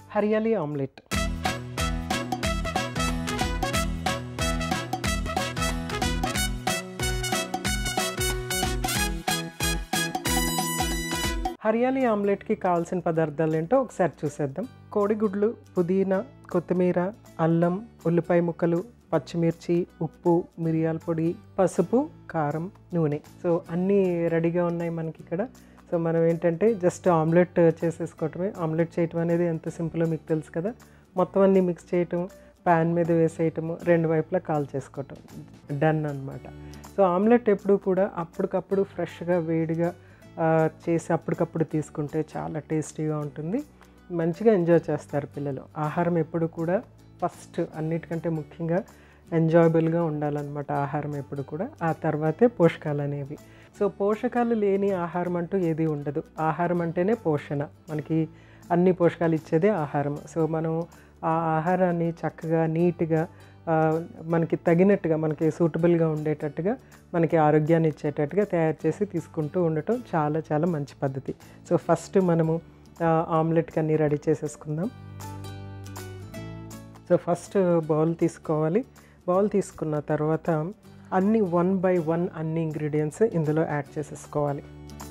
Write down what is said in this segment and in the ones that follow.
Hariyali omelette Hariyali ఆమ్లెట్కి కావాల్సిన పదార్థాలు ఏంటో ఒకసారి చూసేద్దాం కోడిగుడ్లు పుదీనా కొత్తిమీర అల్లం ఉల్లిపాయ ముక్కలు పచ్చిమిర్చి ఉప్పు మిరియాల పొడి పసుపు కారం నూనె సో అన్నీ రెడీగా ఉన్నాయి మనకి ఇక్కడ సో మనం ఏంటంటే జస్ట్ ఆమ్లెట్ చేసేసుకోవటమే ఆమ్లెట్ చేయటం అనేది ఎంత సింపుల్లో మీకు తెలుసు కదా మొత్తం అన్నీ మిక్స్ చేయటం ప్యాన్ మీద వేసేయటము రెండు వైపులా కాల్ చేసుకోవటం డన్ అనమాట సో ఆమ్లెట్ ఎప్పుడు కూడా అప్పటికప్పుడు ఫ్రెష్గా వేడిగా ఆ, చేసి అప్పటికప్పుడు తీసుకుంటే చాలా టేస్టీగా ఉంటుంది మంచిగా ఎంజాయ్ చేస్తారు పిల్లలు ఆహారం ఎప్పుడు కూడా ఫస్ట్ అన్నిటికంటే ముఖ్యంగా ఎంజాయబుల్గా ఉండాలన్నమాట ఆహారం ఎప్పుడు కూడా ఆ తర్వాతే పోషకాలు అనేవి సో పోషకాలు లేని ఆహారం అంటూ ఏది ఉండదు ఆహారం అంటేనే పోషణ మనకి అన్ని పోషకాలు ఇచ్చేదే ఆహారం సో మనం ఆ ఆహారాన్ని చక్కగా నీట్గా ఆ, మనకి తగినట్టుగా మనకి సూటబుల్గా ఉండేటట్టుగా మనకి ఆరోగ్యాన్ని ఇచ్చేటట్టుగా తయారు చేసి తీసుకుంటూ ఉండటం చాలా చాలా మంచి పద్ధతి సో ఫస్ట్ మనము ఆ, ఆమ్లెట్కి అన్నీ రెడీ చేసేసుకుందాం సో ఫస్ట్ బౌల్ తీసుకోవాలి బౌల్ తీసుకున్న తర్వాత అన్ని వన్ బై వన్ అన్ని ఇంగ్రీడియంట్స్ ఇందులో యాడ్ చేసేసుకోవాలి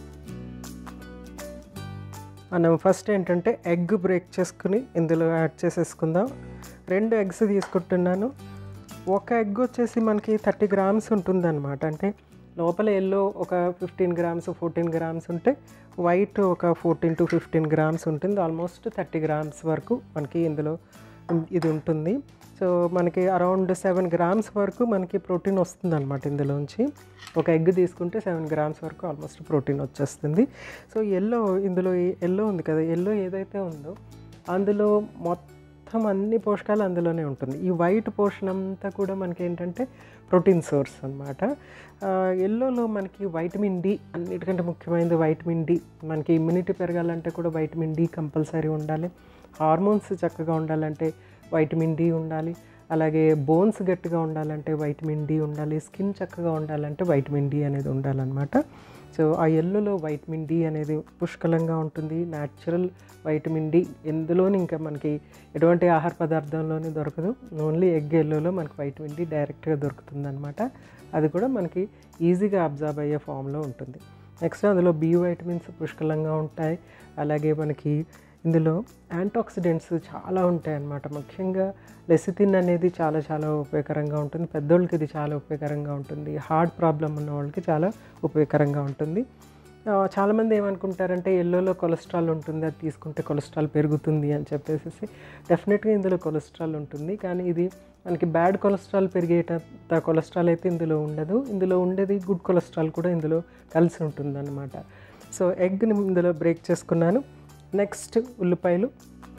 మనం ఫస్ట్ ఏంటంటే ఎగ్ బ్రేక్ చేసుకుని ఇందులో యాడ్ చేసేసుకుందాం రెండు ఎగ్స్ తీసుకుంటున్నాను ఒక ఎగ్ వచ్చేసి మనకి థర్టీ గ్రామ్స్ ఉంటుందన్నమాట అంటే లోపల ఎల్లో ఒక ఫిఫ్టీన్ గ్రామ్స్ ఫోర్టీన్ గ్రామ్స్ ఉంటే వైట్ ఒక ఫోర్టీన్ టు ఫిఫ్టీన్ గ్రామ్స్ ఉంటుంది ఆల్మోస్ట్ థర్టీ గ్రామ్స్ వరకు మనకి ఇందులో ఇది ఉంటుంది సో మనకి అరౌండ్ సెవెన్ గ్రామ్స్ వరకు మనకి ప్రోటీన్ వస్తుంది అనమాట ఇందులోంచి ఒక ఎగ్ తీసుకుంటే సెవెన్ గ్రామ్స్ వరకు ఆల్మోస్ట్ ప్రోటీన్ వచ్చేస్తుంది సో ఎల్లో ఇందులో ఎల్లో ఉంది కదా ఎల్లో ఏదైతే ఉందో అందులో మొత్తం అన్ని పోషకాలు అందులోనే ఉంటుంది ఈ వైట్ పోర్షన్ అంతా కూడా మనకి ఏంటంటే ప్రోటీన్ సోర్స్ అనమాట ఎల్లోలో మనకి వైటమిన్ డి అన్నిటికంటే ముఖ్యమైనది వైటమిన్ డి మనకి ఇమ్యూనిటీ పెరగాలంటే కూడా వైటమిన్ డి కంపల్సరీ ఉండాలి హార్మోన్స్ చక్కగా ఉండాలంటే వైటమిన్ డి ఉండాలి అలాగే బోన్స్ గట్టిగా ఉండాలంటే వైటమిన్ డి ఉండాలి స్కిన్ చక్కగా ఉండాలంటే వైటమిన్ డి అనేది ఉండాలన్నమాట సో ఆ ఎల్లులో వైటమిన్ డి అనేది పుష్కలంగా ఉంటుంది న్యాచురల్ వైటమిన్ డి ఎందులోని ఇంకా మనకి ఎటువంటి ఆహార పదార్థంలోనే దొరకదు ఓన్లీ ఎగ్ ఎల్లులో మనకి వైటమిన్ డి డైరెక్ట్గా దొరుకుతుంది అనమాట అది కూడా మనకి ఈజీగా అబ్జర్వ్ అయ్యే ఫామ్లో ఉంటుంది నెక్స్ట్ అందులో బి వైటమిన్స్ పుష్కలంగా ఉంటాయి అలాగే మనకి ఇందులో యాంటాక్సిడెంట్స్ చాలా ఉంటాయి అన్నమాట ముఖ్యంగా లెసితిన్ అనేది చాలా చాలా ఉపయోగకరంగా ఉంటుంది పెద్దోళ్ళకి ఇది చాలా ఉపయోగకరంగా ఉంటుంది హార్ట్ ప్రాబ్లం ఉన్న వాళ్ళకి చాలా ఉపయోగకరంగా ఉంటుంది ఆ, చాలామంది ఏమనుకుంటారంటే ఎల్లోలో కొలెస్ట్రాల్ ఉంటుంది అది తీసుకుంటే కొలెస్ట్రాల్ పెరుగుతుంది అని చెప్పేసి డెఫినెట్గా ఇందులో కొలెస్ట్రాల్ ఉంటుంది కానీ ఇది మనకి బ్యాడ్ కొలెస్ట్రాల్ పెరిగేటంత కొలెస్ట్రాల్ అయితే ఇందులో ఉండదు ఇందులో ఉండేది గుడ్ కొలెస్ట్రాల్ కూడా ఇందులో కలిసి ఉంటుందన్నమాట సో ఎగ్ని ఇందులో బ్రేక్ చేసుకున్నాను నెక్స్ట్ ఉల్లిపాయలు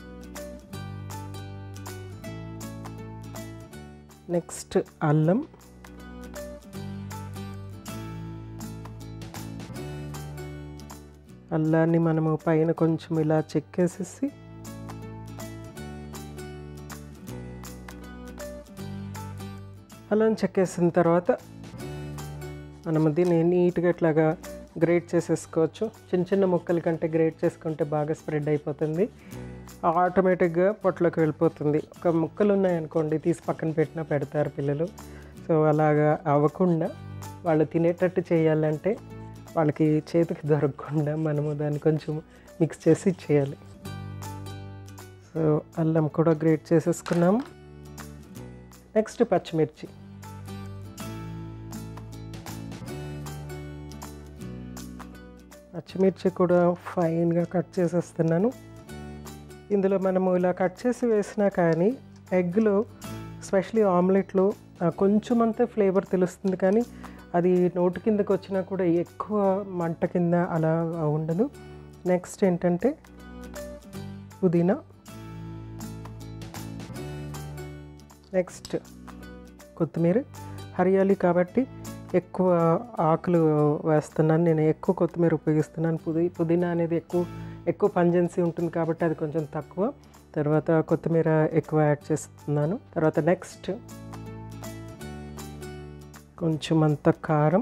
నెక్స్ట్ అల్లం అల్లాన్ని మనము పైన కొంచెం ఇలా చెక్కేసేసి అల్లం చెక్కేసిన తర్వాత మనము దీన్ని నీట్గా ఇట్లాగా గ్రేట్ చేసేసుకోవచ్చు చిన్న చిన్న ముక్కల కంటే గ్రేట్ చేసుకుంటే బాగా స్ప్రెడ్ అయిపోతుంది ఆటోమేటిక్గా పొట్లోకి వెళ్ళిపోతుంది ఒక ముక్కలు ఉన్నాయనుకోండి తీసి పక్కన పెట్టినా పెడతారు పిల్లలు సో అలాగా అవ్వకుండా వాళ్ళు తినేటట్టు చేయాలంటే వాళ్ళకి చేతికి దొరకకుండా మనము దాన్ని కొంచెం మిక్స్ చేసి చేయాలి సో అల్లం కూడా గ్రేట్ చేసేసుకున్నాము నెక్స్ట్ పచ్చిమిర్చి పచ్చిమిర్చి కూడా ఫైన్గా కట్ చేసేస్తున్నాను ఇందులో మనము ఇలా కట్ చేసి వేసినా కానీ ఎగ్లో స్పెషలీ ఆమ్లెట్లో ఆ, కొంచెం అంతే ఫ్లేవర్ తెలుస్తుంది కానీ అది నోటి కిందకి వచ్చినా కూడా ఎక్కువ మంట కింద అలా ఉండదు నెక్స్ట్ ఏంటంటే పుదీనా నెక్స్ట్ కొత్తిమీర హరియాలి కాబట్టి ఎక్కువ ఆకులు వేస్తున్నాను నేను ఎక్కువ కొత్తిమీర ఉపయోగిస్తున్నాను పుదీ పుదీనా అనేది ఎక్కువ ఎక్కువ పంజెన్సీ ఉంటుంది కాబట్టి అది కొంచెం తక్కువ తర్వాత కొత్తిమీర ఎక్కువ యాడ్ చేస్తున్నాను తర్వాత నెక్స్ట్ కొంచెం అంత కారం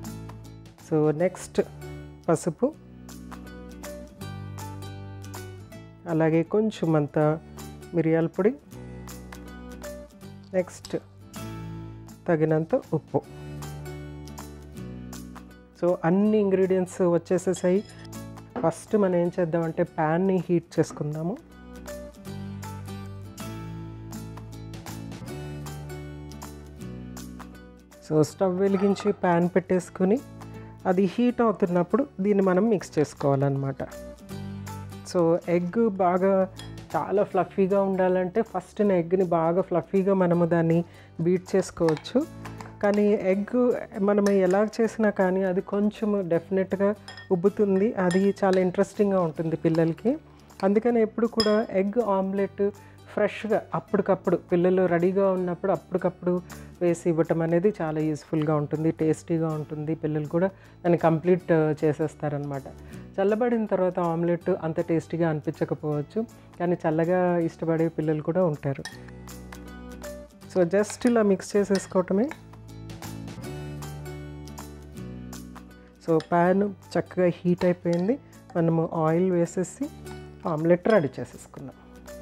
సో నెక్స్ట్ పసుపు అలాగే కొంచెం అంత మిరియాల పొడి నెక్స్ట్ తగినంత ఉప్పు సో అన్ని ఇంగ్రీడియంట్స్ వచ్చేసేసాయి ఫస్ట్ మనం ఏం చేద్దామంటే ప్యాన్ని హీట్ చేసుకుందాము సో స్టవ్ వెలిగించి ప్యాన్ పెట్టేసుకుని అది హీట్ అవుతున్నప్పుడు దీన్ని మనం మిక్స్ చేసుకోవాలన్నమాట సో ఎగ్ బాగా చాలా ఫ్లఫీగా ఉండాలంటే ఫస్ట్ ఎగ్ని బాగా ఫ్లఫీగా మనము దాన్ని బీట్ చేసుకోవచ్చు కానీ ఎగ్ మనం ఎలా చేసినా కానీ అది కొంచెం డెఫినెట్గా ఉబ్బుతుంది అది చాలా ఇంట్రెస్టింగ్గా ఉంటుంది పిల్లలకి అందుకని ఎప్పుడు కూడా ఎగ్ ఆమ్లెట్ ఫ్రెష్గా అప్పటికప్పుడు పిల్లలు రెడీగా ఉన్నప్పుడు అప్పటికప్పుడు వేసి ఇవ్వటం అనేది చాలా యూస్ఫుల్గా ఉంటుంది టేస్టీగా ఉంటుంది పిల్లలు కూడా దాన్ని కంప్లీట్ చేసేస్తారనమాట చల్లబడిన తర్వాత ఆమ్లెట్ అంత టేస్టీగా అనిపించకపోవచ్చు కానీ చల్లగా ఇష్టపడే పిల్లలు కూడా ఉంటారు సో జస్ట్ ఇలా మిక్స్ చేసేసుకోవటమే సో ప్యాన్ చక్కగా హీట్ అయిపోయింది మనము ఆయిల్ వేసేసి ఆమ్లెట్ రెడీ చేసేసుకుందాం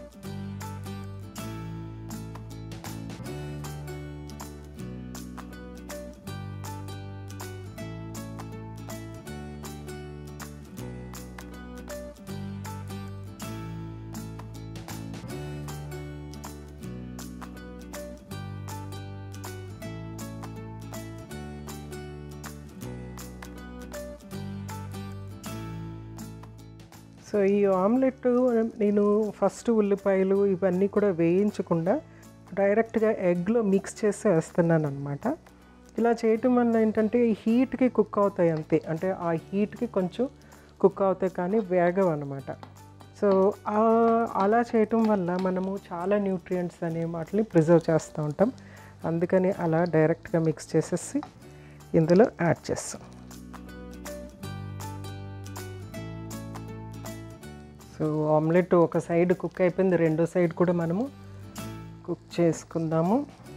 సో ఈ ఆమ్లెట్ నేను ఫస్ట్ ఉల్లిపాయలు ఇవన్నీ కూడా వేయించకుండా డైరెక్ట్గా ఎగ్లో మిక్స్ చేసి వేస్తున్నాను అనమాట ఇలా చేయటం వల్ల ఏంటంటే ఈ హీట్కి కుక్ అవుతాయి అంతే అంటే ఆ హీట్కి కొంచెం కుక్ అవుతాయి కానీ వేగం అనమాట సో అలా చేయటం వల్ల మనము చాలా న్యూట్రియంట్స్ అనే వాటిని ప్రిజర్వ్ చేస్తూ ఉంటాం అందుకని అలా డైరెక్ట్గా మిక్స్ చేసేసి ఇందులో యాడ్ చేస్తాం సో ఆమ్లెట్ ఒక సైడ్ కుక్ అయిపోయింది రెండో సైడ్ కూడా మనము కుక్ చేసుకుందాము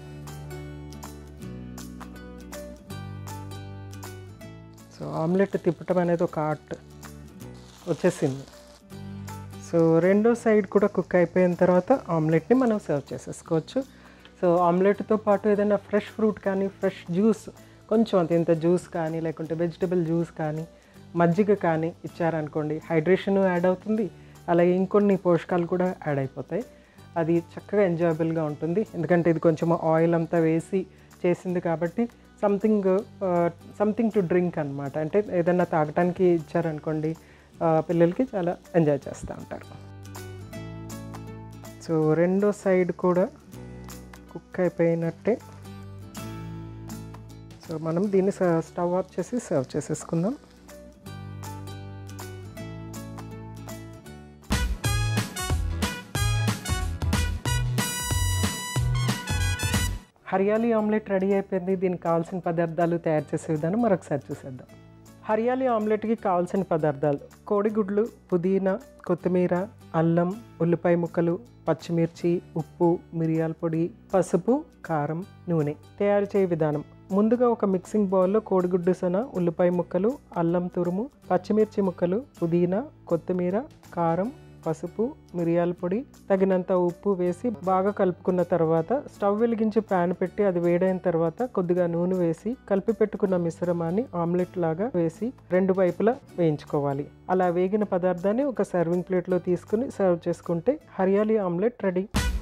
సో ఆమ్లెట్ తిప్పటం అనేది ఒక ఆర్ట్ వచ్చేసింది సో రెండో సైడ్ కూడా కుక్ అయిపోయిన తర్వాత ఆమ్లెట్ని మనం సర్వ్ చేసేసుకోవచ్చు సో ఆమ్లెట్తో పాటు ఏదైనా ఫ్రెష్ ఫ్రూట్ కానీ ఫ్రెష్ జ్యూస్ కొంచెం అంత ఇంత జ్యూస్ కానీ లేకుంటే వెజిటబుల్ జ్యూస్ కానీ మజ్జిగ కానీ ఇచ్చారనుకోండి హైడ్రేషన్ యాడ్ అవుతుంది అలాగే ఇంకొన్ని పోషకాలు కూడా యాడ్ అయిపోతాయి అది చక్కగా ఎంజాయబుల్గా ఉంటుంది ఎందుకంటే ఇది కొంచెం ఆయిల్ అంతా వేసి చేసింది కాబట్టి సంథింగ్ సంథింగ్ టు డ్రింక్ అనమాట అంటే ఏదన్నా తాగటానికి ఇచ్చారనుకోండి పిల్లలకి చాలా ఎంజాయ్ చేస్తూ ఉంటారు సో రెండో సైడ్ కూడా కుక్ అయిపోయినట్టే సో మనం దీన్ని స్టవ్ ఆఫ్ చేసి సర్వ్ చేసేసుకుందాం హరియాలి ఆమ్లెట్ రెడీ అయిపోయింది దీనికి కావాల్సిన పదార్థాలు తయారు చేసే విధానం మరొకసారి చూసేద్దాం హరియాలి ఆమ్లెట్కి కావాల్సిన పదార్థాలు కోడిగుడ్లు పుదీనా కొత్తిమీర అల్లం ఉల్లిపాయ ముక్కలు పచ్చిమిర్చి ఉప్పు మిరియాల పొడి పసుపు కారం నూనె తయారు చేయ విధానం ముందుగా ఒక మిక్సింగ్ బౌల్లో కోడిగుడ్డు సొన ఉల్లిపాయ ముక్కలు అల్లం తురుము పచ్చిమిర్చి ముక్కలు పుదీనా కొత్తిమీర కారం పసుపు మిరియాల పొడి తగినంత ఉప్పు వేసి బాగా కలుపుకున్న తర్వాత స్టవ్ వెలిగించి ప్యాన్ పెట్టి అది వేడైన తర్వాత కొద్దిగా నూనె వేసి కలిపి పెట్టుకున్న మిశ్రమాన్ని ఆమ్లెట్ లాగా వేసి రెండు వైపులా వేయించుకోవాలి అలా వేగిన పదార్థాన్ని ఒక సర్వింగ్ ప్లేట్లో తీసుకుని సర్వ్ చేసుకుంటే హరియాలి ఆమ్లెట్ రెడీ